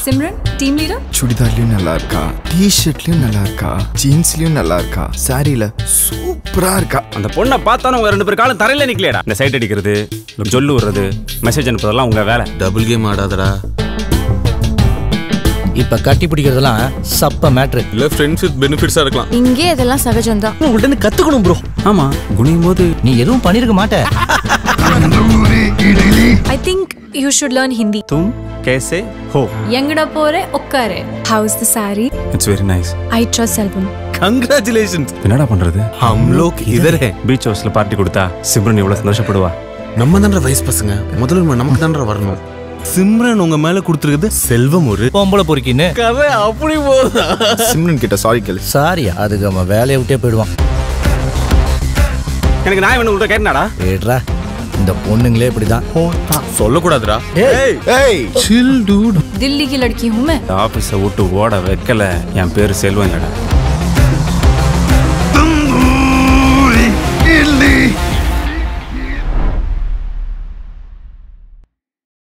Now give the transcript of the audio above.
Simran team leader சுடிதார்லயும் நல்லா இருக்கா டிஷர்ட்லயும் நல்லா இருக்கா ஜீன்ஸ்லயும் நல்லா இருக்கா சாரியில சூப்பரா இருக்கா அந்த பொண்ணை பார்த்தாலும் உங்க ரெண்டு பேர் காலம் தரையில நிக்கலையடா இந்த சைட் அடிக்கிறது ஜொல்லு விடுறது மெசேஜ் அனுப்புறதெல்லாம் உங்க வேலை டபுள் கேம் ஆடாதடா இப்ப கட்டி பிடிக்கிறதெல்லாம் சப்ப மேட்ரு இல்ல ஃப்ரெண்ட்ஸ் வித் பெனிஃபிட்ஸா இருக்கலாம் இங்கே இதெல்லாம் சகஜம்தான் உங்கள்ட்ட இருந்து கத்துக்கணும் ப்ரோ ஆமா குனியும் போது நீ எதுவும் பண்ணிருக்க மாட்ட I think you should learn Hindi தும் கேசே ஹோ எங்கட போறே உட்காரு how's the sari it's very nice I trust album congratulations என்னடா பண்றது हम लोग इधर है பீச் ஹவுஸ்ல பார்ட்டி கொடுத்தா சிம்ரன் இவ்வளவு சந்தோஷப்படுவா நம்ம தான்ற வயசு பசங்க முதல்ல நமக்கு தான்ற வரணும் சிம்ரன் உங்க மேல கொடுத்துருக்குது செல்வம் ஒரு பொம்பளை பொறுக்கின்னு கதை அப்படி போதா சிம்ரன் கிட்ட சாரி கேளு சாரி அதுக்கு அவன் வேலையை விட்டே போயிடுவான் எனக்கு நான் வேணும் உங்கள்கிட்ட கேட்டனாடா ஏட்ரா இந்த பொண்ணுங்களே இப்படிதான் சொல்லக்கூடாதுடா ஏய் சில் டூட் दिल्ली की लड़की हूँ मैं ஆபீஸை விட்டு ஓட வைக்கல என் பேரு செல்வம் இல்லடா